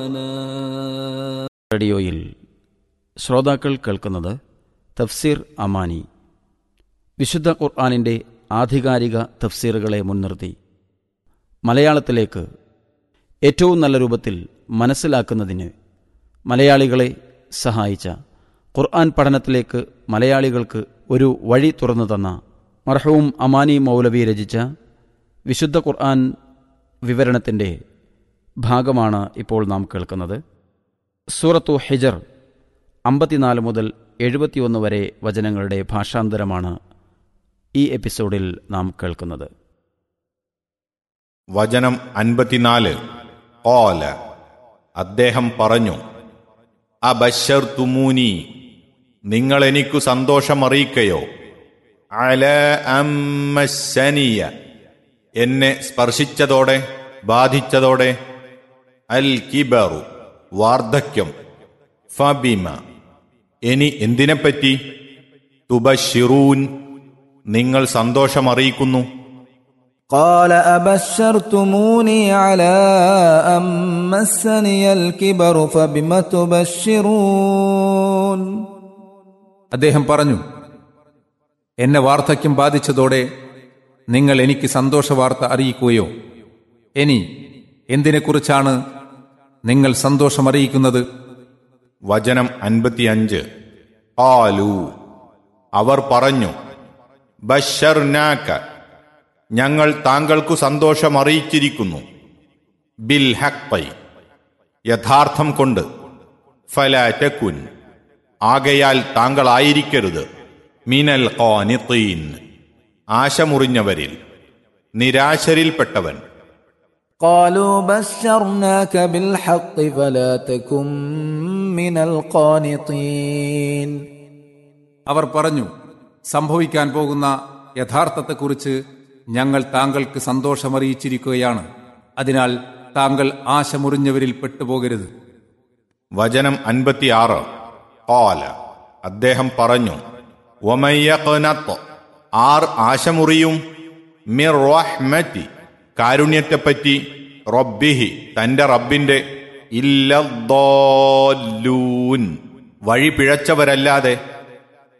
റേഡിയോയിൽ ശ്രോതാക്കൾ കേൾക്കുന്നത് തഫ്സീർ അമാനി വിശുദ്ധ ഖുർആാനിൻ്റെ ആധികാരിക തഫ്സീറുകളെ മുൻനിർത്തി മലയാളത്തിലേക്ക് ഏറ്റവും നല്ല രൂപത്തിൽ മനസ്സിലാക്കുന്നതിന് മലയാളികളെ സഹായിച്ച ഖുർആൻ പഠനത്തിലേക്ക് മലയാളികൾക്ക് ഒരു വഴി തുറന്നു തന്ന മർഹവും അമാനി മൗലവി രചിച്ച വിശുദ്ധ ഖുർആൻ വിവരണത്തിൻ്റെ ഭാഗമാണ് ഇപ്പോൾ നാം കേൾക്കുന്നത് സൂറത്തു ഹിജർ അമ്പത്തിനാല് മുതൽ എഴുപത്തിയൊന്ന് വരെ വചനങ്ങളുടെ ഭാഷാന്തരമാണ് ഈ എപ്പിസോഡിൽ നാം കേൾക്കുന്നത് വചനം അൻപത്തിനാല് ഓല അദ്ദേഹം പറഞ്ഞു അബശർ തുമൂനി നിങ്ങൾ എനിക്കു സന്തോഷമറിയിക്കയോ അല അമ്മശനിയ എന്നെ സ്പർശിച്ചതോടെ ബാധിച്ചതോടെ അൽ കിബറു വാർദ്ധക്യം ഫബിമ ഇനി എന്തിനെപ്പറ്റി തുബഷിറൂൻ നിങ്ങൾ സന്തോഷമറിയിക്കുന്നു قال أبشرتموني على أن مسني الكبر فبم تبشرون അദ്ദേഹം പറഞ്ഞു എന്നെ വാർദ്ധക്യം ബാധിച്ചതോടെ നിങ്ങൾ എനിക്ക് സന്തോഷവാർത്ത അറിയിക്കുകയോ ഇനി എന്തിനെക്കുറിച്ചാണ് നിങ്ങൾ സന്തോഷമറിയിക്കുന്നത് വചനം അൻപത്തിയഞ്ച് ആലു അവർ പറഞ്ഞു ബഷർനാക്ക ഞങ്ങൾ താങ്കൾക്കു സന്തോഷം അറിയിച്ചിരിക്കുന്നു ബിൽ ഹക്പൈ യഥാർത്ഥം കൊണ്ട് ഫലാറ്റക്കുൻ ആകയാൽ താങ്കളായിരിക്കരുത് മിനൽ ഖാനിത്തീൻ ആശമുറിഞ്ഞവരിൽ നിരാശരിൽപ്പെട്ടവൻ قالوا بشرناك بالحق فلا تكن من القانطين അവർ പറഞ്ഞു സംഭവിക്കാൻ പോകുന്ന യഥാർത്ഥത്തെക്കുറിച്ച് ഞങ്ങൾ താങ്കൾക്ക് സന്തോഷമറിയിച്ചിരിക്കുകയാണ് അതിനാൽ താങ്കൾ ആശ മുറിഞ്ഞവരിൽ പെട്ടുപോകരുത് വചനം അൻപത്തിയാറ് ഓല അദ്ദേഹം പറഞ്ഞു ഒമയ്യഖ്നത്ത് ആർ ആശമുറിയും മിർ റഹ്മത്തി കാരുണ്യത്തെപ്പറ്റി റബ്ബിഹി തന്റെ റബ്ബിന്റെ ഇല്ലദ്ദാല്ലൂൻ വഴി പിഴച്ചവരല്ലാതെ